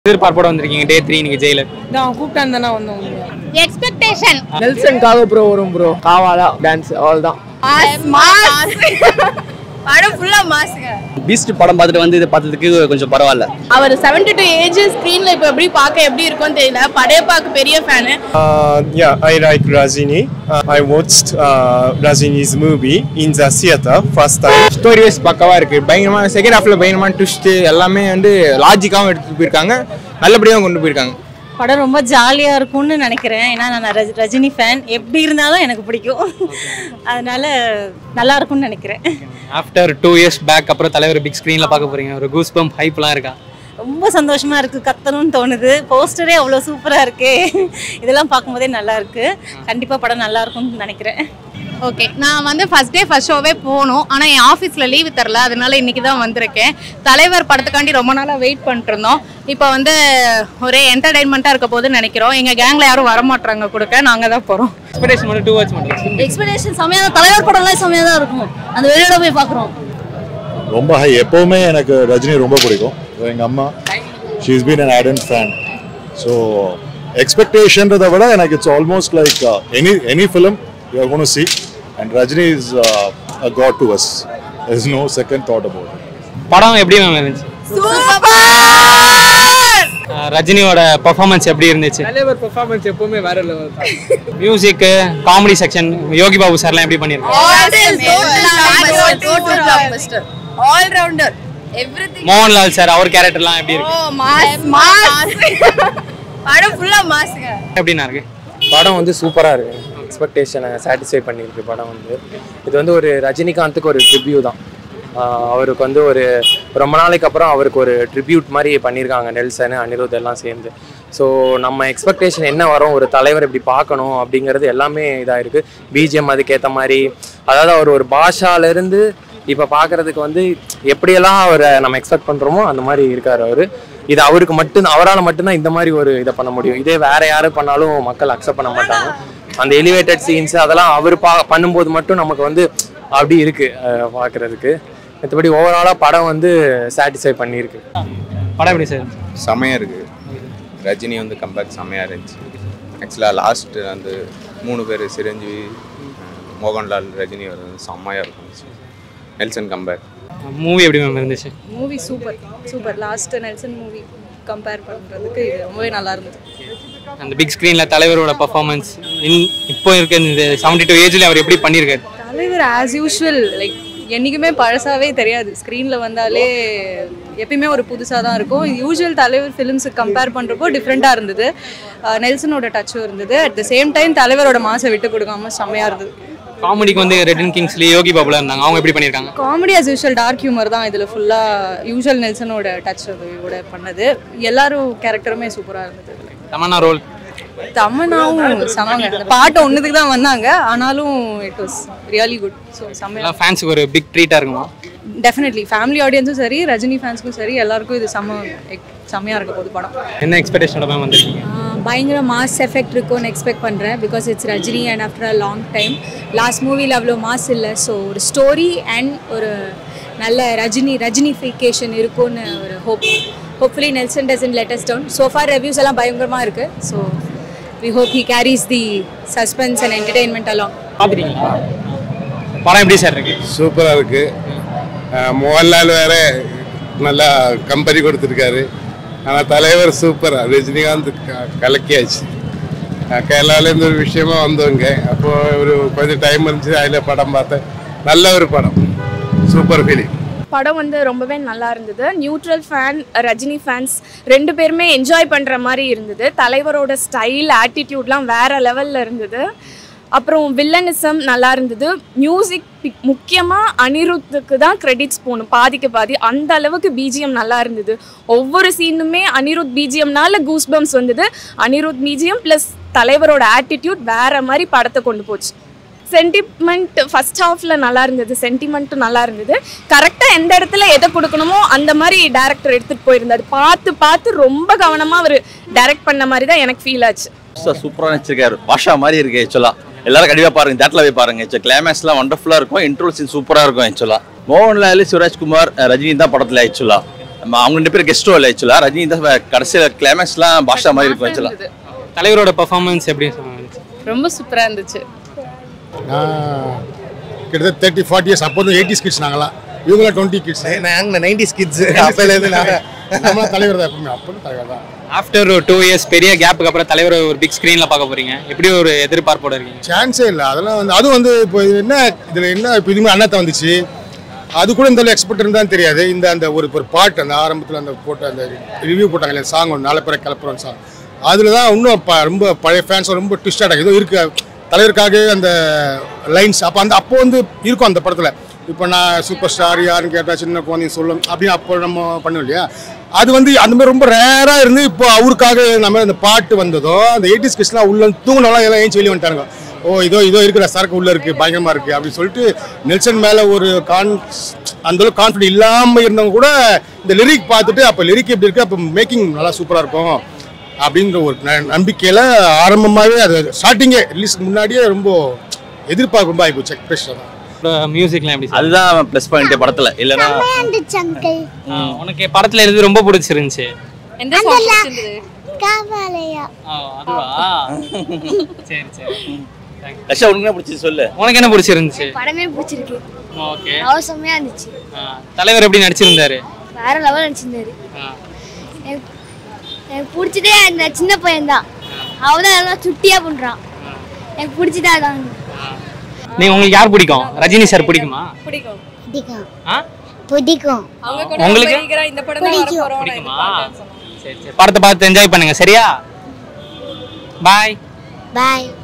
எதிர்பார்ப்போட வந்திருக்கீங்க day three இன்னைக்கு ஜெயிலர் நான் கூப்பிட்டான் தானே வந்தோம் எக்ஸ்பெக்டேஷன் நெல்சனுக்காக ப்ரோ வரும் ப்ரோ காவாலா டான்ஸ் அவள் தான் படம் ஃபுல்லா மாசுங்க பீஸ்ட் படம் பார்த்துட்டு வந்து இதை பார்த்ததுக்கு கொஞ்சம் பரவாயில்ல அவர் 72 டூ ஏஜ் ஸ்க்ரீன்ல இப்போ எப்படி பார்க்க எப்படி இருக்கும்னு தெரியல படையப்பாக்கு பெரிய fan Uh, yeah, I like Rajini. Uh, I watched uh, Rajini's movie in the theater first time. Story wise பக்கவா இருக்கு பயங்கரமா செகண்ட் ஹாஃப்ல பயங்கரமான ட்விஸ்ட் எல்லாமே வந்து லாஜிக்காவும் எடுத்துட்டு போயிருக்காங்க நல்லபடியாகவும் கொண்டு போயிருக்காங்க படம் ரொம்ப ஜாலியாக இருக்கும்னு நினைக்கிறேன் ஏன்னா நான் ரஜ- ரஜினி ஃபேன் எப்படி இருந்தாலும் எனக்கு பிடிக்கும் அதனால நல்லா இருக்கும்னு நினைக்கிறேன் ஆஃப்டர் டூ இயர்ஸ் பேக் அப்புறம் தலைவர் பிக் ஸ்க்ரீன்ல பார்க்க போறீங்க ஒரு கூஸ் பம்ப் ஹைப்லாம் இருக்கா ரொம்ப சந்தோஷமா இருக்கு கத்தணும்னு தோணுது போஸ்டரே அவ்வளோ சூப்பராக இருக்கு இதெல்லாம் பார்க்கும்போதே நல்லா இருக்கு கண்டிப்பாக படம் நல்லா இருக்கும்னு நினைக்கிறேன் ஓகே நான் வந்து ஃபர்ஸ்ட் டே ஃபர்ஸ்ட் ஷோவே போகணும் ஆனால் என் ஆஃபீஸில் லீவு தரல அதனால இன்னைக்கு தான் வந்திருக்கேன் தலைவர் படத்துக்காண்டி ரொம்ப நாளாக வெயிட் பண்ணிட்டு இருந்தோம் இப்போ வந்து ஒரே என்டர்டைன்மெண்ட்டாக இருக்க போதுன்னு நினைக்கிறோம் எங்கள் கேங்கில் யாரும் வரமாட்றாங்க கொடுக்க நாங்கள் தான் போகிறோம் எக்ஸ்பெக்டேஷன் மட்டும் டூ வாட்ச் பண்ணுறோம் எக்ஸ்பெக்டேஷன் செம்மையான தலைவர் படம்லாம் செம்மையாக தான் இருக்கும் அந்த வெளியில போய் பார்க்குறோம் ரொம்ப ஹை எப்போவுமே எனக்கு ரஜினி ரொம்ப பிடிக்கும் எங்கள் அம்மா she is been an ardent fan so எக்ஸ்பெக்டேஷன்றதை விட எனக்கு it's almost like any any film you are gonna see and Rajini is a god to us is no second thought about படம் எப்படி மேம் இருந்துச்சு அஹ் ரஜினியோட பெர்ஃபார்மன்ஸ் எப்படி இருந்துச்சு தலைவர் பெர்ஃபார்மன்ஸ் எப்பவுமே வேற லெவல் தான் music comedy section Yogi Babu சார்லாம் எப்படி பண்ணியிருக்காங்க all rounder everything Mohanlal sir அவர் கேரக்டர்லாம் எப்படி இருக்கு மாஸ் மாஸ் படம் ஃபுல்லா மாஸ்ங்க எப்படின்னா இருக்கு படம் வந்து சூப்பராக இருக்கு எக்ஸ்பெக்டேஷனை சாட்டிஸ்ஃபை பண்ணியிருக்கு படம் வந்து இது வந்து ஒரு ரஜினிகாந்துக்கு ஒரு ட்ரிபியூ தான் ஆஹ் அவருக்கு வந்து ஒரு ரொம்ப நாளைக்கு அப்புறம் அவருக்கு ஒரு ட்ரிபியூட் மாதிரி பண்ணியிருக்காங்க நெல்சன் அனிருத் எல்லாம் சேர்ந்து ஸோ நம்ம எக்ஸ்பெக்டேஷன் என்ன வரும் ஒரு தலைவர் இப்படி பார்க்கணும் அப்படிங்கிறது எல்லாமே இதாக இருக்குது பிஜிஎம் அதுக்கேற்ற மாதிரி அதாவது அவர் ஒரு பாஷாலேருந்து இப்போ பார்க்கறதுக்கு வந்து எப்படியெல்லாம் அவரை நம்ம எக்ஸ்பெக்ட் பண்ணுறோமோ அந்த மாதிரி இருக்கார் அவர் இது அவருக்கு மட்டும் அவரால் மட்டும்தான் இந்த மாதிரி ஒரு இதை பண்ண முடியும் இதே வேற யாரு பண்ணாலும் மக்கள் அக்செப்ட் பண்ண மாட்டாங்க அந்த எலிவேட்டட் சீன்ஸ் அதெல்லாம் அவர் பா பண்ணும்போது மட்டும் நமக்கு வந்து அப்படி இருக்கு அஹ், பார்க்கறதுக்கு மற்றபடி ஓவராலாக படம் வந்து சாட்டிஸ்ஃபை பண்ணியிருக்கு படம் எப்படி சார் செமையாக இருக்குது ரஜினி வந்து கம்பேக் செமையாக இருந்துச்சு ஆக்சுவலாக லாஸ்ட் வந்து மூணு பேர் சிரஞ்சீவி மோகன்லால் ரஜினி வந்து செம்மையாக இருந்துச்சு நெல்சன் கம்பேக் மூவி எப்படி மேம் இருந்துச்சு movie super super last Nelson movie compare பண்றதுக்கு இது ரொம்பவே நல்லா இருந்தது அந்த பிக் ஸ்க்ரீன்ல தலைவரோட பெர்ஃபார்மன்ஸ் இப்போ இருக்க இந்த செவன்டி டூ ஏஜ்ல அவர் எப்படி பண்ணியிருக்காரு தலைவர் ஆஸ் யூஷுவல் லைக் என்றைக்குமே பழசாவே தெரியாது ஸ்க்ரீனில் வந்தாலே எப்பயுமே ஒரு புதுசாக தான் இருக்கும் யூஷுவல் தலைவர் ஃபிலிம்ஸுக்கு கம்பேர் பண்ணுறப்போ டிஃப்ரெண்ட்டாக இருந்தது அஹ் நெல்சனோட டச்சும் இருந்தது அட் த சேம் டைம் தலைவரோட மாசை விட்டு கொடுக்காம செம்மையாக இருந்தது காமெடிக்கு வந்து ரெட்டன் கிங்ஸ்லி யோகி பாபுல இருந்தாங்க அவங்க எப்படி பண்ணியிருக்காங்க comedy as usual dark humour தான் இதில் ஃபுல்லாக யூஷுவல் நெல்சனோட டச் அதோட பண்ணது எல்லாரும் கேரக்டருமே சூப்பராக இருந்தது தமன்னா ரோல் தமனாவும் செமங்க அந்த பாட்டு ஒன்றுத்துக்கு தான் வந்தாங்க ஆனாலும் it was really good so செம்மையா எல்லாம் ஃபேன்ஸுக்கு ஒரு பிக் ட்ரீட்டா இருக்குமா டெஃபினெட்லி ஃபேமிலி ஆடியன்ஸும் சரி ரஜினி ஃபேன்ஸ்க்கும் சரி எல்லாருக்கும் இது செம்ம எக்- செம்மையா இருக்க போகுது படம் என்ன எக்ஸ்பெக்டேஷனோட மேம் வந்திருக்கீங்க பயங்கர மாஸ் எஃபெக்ட் இருக்கும்னு எக்ஸ்பெக்ட் பண்ணுறேன் because it's Rajini and after a long time last மூவியில் அவ்வளோ மாஸ் இல்லை ஸோ ஒரு ஸ்டோரி அண்ட் ஒரு நல்ல ரஜினி ரஜினிஃபிகேஷன் இருக்கும்னு ஒரு hope hopefully Nelson doesn't let us down so far reviews எல்லாம் பயங்கரமாக இருக்குது so we hope he carries the suspense and entertainment along பார்த்துட்டீங்களா படம் எப்படி சார் இருக்கு சூப்பராக இருக்கு அஹ் மோகன்லால் வேற நல்லா கம்பெனி கொடுத்துருக்காரு ஆனால் தலைவர் சூப்பர் ரஜினிகாந்த் க- கலக்கியாச்சு அஹ் கேரளாலேருந்து ஒரு விஷயமா வந்தவங்க அப்போ ஒரு கொஞ்சம் டைம் இருந்துச்சு அதில் படம் பார்த்தேன் நல்ல ஒரு படம் சூப்பர் ஃபீலிங் படம் வந்து ரொம்பவே நல்லா இருந்தது நியூட்ரல் ஃபேன் ரஜினி ஃபேன்ஸ் ரெண்டு பேருமே என்ஜாய் பண்ணுற மாதிரி இருந்தது தலைவரோட ஸ்டைல் ஆட்டிடியூட்லாம் வேற லெவலில் இருந்தது அப்புறம் வில்லனிசம் நல்லா இருந்தது மியூசிக் முக்கியமாக அனிருத்துக்கு தான் கிரெடிட்ஸ் போகணும் பாதிக்கு பாதி அந்த அளவுக்கு பிஜிஎம் நல்லா இருந்தது ஒவ்வொரு சீனுமே அனிருத் பிஜிஎம்னால கூஸ் பம்ஸ் வந்தது அனிருத் பிஜிஎம் ப்ளஸ் தலைவரோட ஆட்டிடியூட் வேற மாதிரி படத்தை கொண்டு போச்சு சென்டிமெண்ட் ஃபர்ஸ்ட் ஹாஃப்ல நல்லா இருந்தது சென்டிமெண்ட்டும் நல்லா இருந்தது கரெக்டாக எந்த இடத்துல எதை கொடுக்கணுமோ அந்த மாதிரி டேரக்டர் எடுத்துட்டு போயிருந்தாரு பார்த்து பார்த்து ரொம்ப கவனமாக அவர் டைரக்ட் பண்ண மாதிரி தான் எனக்கு ஃபீல் ஆச்சு சூப்பராக நடிச்சிருக்காரு பாஷா மாதிரி இருக்கு ஆக்சுவலாக எல்லாரும் கண்டிப்பாக பாருங்க தேட்டில் போய் பாருங்க ஆக்சுவல் கிளைமேக்ஸ்லாம் ஒண்டர்ஃபுல்லாக இருக்கும் இன்ட்ரோல் சீன் சூப்பராக இருக்கும் ஆக்சுவலாக மோகன்லால் சிவராஜ்குமார் அஹ் ரஜினி தான் படத்தில் ஆக்சுவலாக நம்ம அவங்க ரெண்டு பேரும் கெஸ்டோ இல்லை ஆக்சுவலாக ரஜினி தான் கடைசியில் கிளைமேக்ஸ்லாம் பாஷா மாதிரி இருக்கும் ஆக்சுவலாக தலைவரோட பர்ஃபார்மன்ஸ் எப்படி இருந்துச்சு ரொம்ப சூப்பராக இருந்துச்சு நான் கிட்டத்தட்ட தேர்ட்டி ஃபார்ட்டி இயர்ஸ் அப்போ வந்து எயிட்டி கிட்ஸ் நாங்களாம் இவங்களாம் டுவெண்ட்டி கிட்ஸ் நாங்கள் நைன்டிஸ் கிட்ஸ் அப்போலேருந்து நாங்கள் நம்ம தலைவர் தான் எப்பவுமே அப்போ தலைவர் தான் ஆஃப்டர் ஒரு டூ இயர்ஸ் பெரிய கேப்புக்கு அப்புறம் தலைவர் ஒரு பிக் ஸ்க்ரீனில் பார்க்க போறீங்க எப்படி ஒரு எதிர்பார்ப்போட இருக்கீங்க சான்ஸே இல்லை அதெல்லாம் வந்து அதுவும் வந்து இப்போ இது என்ன இதில் என்ன இப்போ இதுமே அண்ணாத்த வந்துச்சு அது கூட இந்த எக்ஸ்பெக்ட் இருந்தான்னு தெரியாது இந்த அந்த ஒரு ஒரு பாட்டு அந்த ஆரம்பத்தில் அந்த போட்ட அந்த ரிவ்யூ போட்டாங்க இல்லையா சாங் ஒன்று நாளை பிற கிளப்புறோம் சாங் அதில் தான் இன்னும் ப ரொம்ப பழைய ஃபேன்ஸ் ரொம்ப ட்விஸ்டாக ஏதோ இருக்கு தலைவருக்காக அந்த லைன்ஸ் அப்போ அந்த அப்போ வந்து இருக்கும் அந்த படத்தில் இப்போ நான் சூப்பர் ஸ்டார் யாருன்னு கேட்டால் சின்ன குழந்தைங்க சொல்லும் அப்படின்னு அப்போ நம்ம பண்ணோம் இல்லையா அது வந்து அந்த மாதிரி ரொம்ப ரேராக இருந்து இப்போ அவருக்காக நம்ம அந்த பாட்டு வந்ததோ அந்த எயிட்டிஸ் கிட்ஸ்லாம் உள்ள தூங்கினாலும் எல்லாம் ஏஞ்சி வெளியே வந்துட்டாங்க ஓ இதோ இதோ இருக்கிற சரக்கு உள்ள இருக்கு பயங்கரமா இருக்கு அப்படின்னு சொல்லிட்டு நெல்சன் மேல ஒரு கான் அந்த அளவுக்கு கான்ஃபிடென்ட் இல்லாம இருந்தவங்க கூட இந்த லிரிக் பார்த்துட்டு அப்ப லிரிக் எப்படி இருக்கு அப்ப மேக்கிங் நல்லா சூப்பரா இருக்கும் அப்படின்ற ஒரு ந- நம்பிக்கையில ஆரம்பமாவே அது ஸ்டார்டிங்கே ரிலீஸ் முன்னாடியே ரொம்ப எதிர்பார்ப்பு ரொம்ப ஆகிப்போச்சு எக்ஸ்பிரஷன் மியூசிக்லாம் எப்படி அதுதான் ப்ளஸ் பாயிண்ட் படத்தில் இல்லைன்னா ஆ, உனக்கு படத்துல எது ரொம்ப பிடிச்சிருந்துச்சு எந்த song பிடிச்சிருந்தது? காவாலயா ஆ, அதுவா சரி சரி ரஷ்யா உனக்கு என்ன பிடிச்சி சொல்லு உனக்கு என்ன பிடிச்சிருந்துச்சு படமே பிடிச்சிருக்கு ஓகே அவசரமையா இருந்துச்சு தலைவர் எப்படி நடிச்சிருந்தாரு வேற லெவல் நடிச்சிருந்தாரு ஆ. எனக்கு எனக்கு பிடிச்சதே அந்த சின்ன பையன் தான் அவன் தான் நல்லா சுட்டியா பண்றான் எனக்கு பிடிச்சதே அதான் நீங்க உங்களுக்கு யார் பிடிக்கும் ரஜினி சார் பிடிக்குமா பிடிக்கும் பிடிக்கும் ஆ பிடிக்கும் அவங்க கூட உங்களுக்கு? ரொம்ப eager ஆ இந்த படம் தான் வர போறோம் நான் பிடிக்குமா எதிர்பார்த்தேன்னு சொன்னாங்க. சரி சரி படத்தை பார்த்து என்ஜாய் பண்ணுங்க சரியா பாய் பாய்